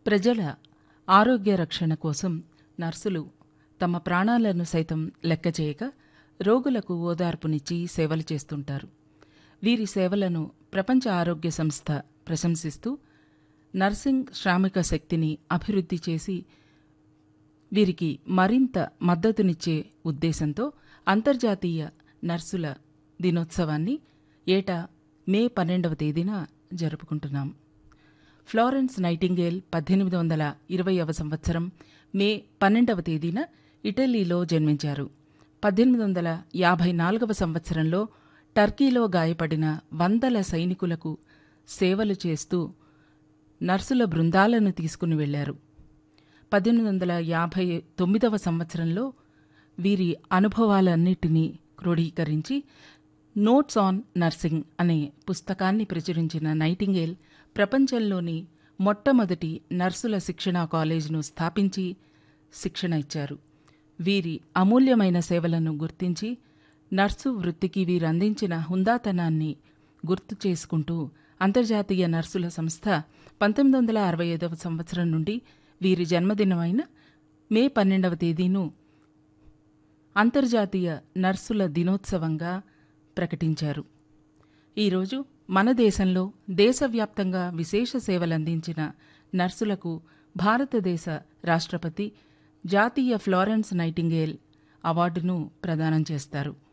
ప్రజల ఆరోగ్య రక్షణ కోసం నర్సులు తమ ప్రాణాలను సైతం లెక్క చేయక రోగులకు ఓదార్పునిచ్చి సేవలు చేస్తుంటారు వీరి సేవలను ప్రపంచ ఆరోగ్య సంస్థ ప్రశంసిస్తూ నర్సింగ్ శ్రామిక శక్తిని అభివృద్ధి చేసి వీరికి మరింత మద్దతునిచ్చే ఉద్దేశంతో అంతర్జాతీయ నర్సుల దినోత్సవాన్ని ఏటా మే పన్నెండవ తేదీన జరుపుకుంటున్నాం ఫ్లారెన్స్ నైటింగేల్ పద్దెనిమిది వందల ఇరవైవ సంవత్సరం మే పన్నెండవ తేదీన ఇటలీలో జన్మించారు పద్దెనిమిది వందల యాభై నాలుగవ సంవత్సరంలో టర్కీలో గాయపడిన వందల సైనికులకు సేవలు చేస్తూ నర్సుల బృందాలను తీసుకుని వెళ్లారు పద్దెనిమిది వందల యాభై తొమ్మిదవ సంవత్సరంలో వీరి అనుభవాలన్నిటినీ క్రోడీకరించి నోట్స్ ఆన్ నర్సింగ్ అనే పుస్తకాన్ని ప్రచురించిన నైటింగేల్ ప్రపంచంలోని మొట్టమొదటి నర్సుల శిక్షణా కాలేజీను స్థాపించి శిక్షణ ఇచ్చారు వీరి అమూల్యమైన సేవలను గుర్తించి నర్సు వృత్తికి వీరందించిన హుందాతనాన్ని గుర్తు చేసుకుంటూ అంతర్జాతీయ నర్సుల సంస్థ పంతొమ్మిది వందల అరవై ఐదవ సంవత్సరం నుండి వీరి జన్మదినమైన మే పన్నెండవ తేదీను అంతర్జాతీయ నర్సుల దినోత్సవంగా ప్రకటించారు ఈరోజు మన దేశంలో దేశవ్యాప్తంగా విశేష సేవలందించిన నర్సులకు భారతదేశ రాష్ట్రపతి జాతీయ ఫ్లారెన్స్ నైటింగేల్ అవార్డును ప్రదానం చేస్తారు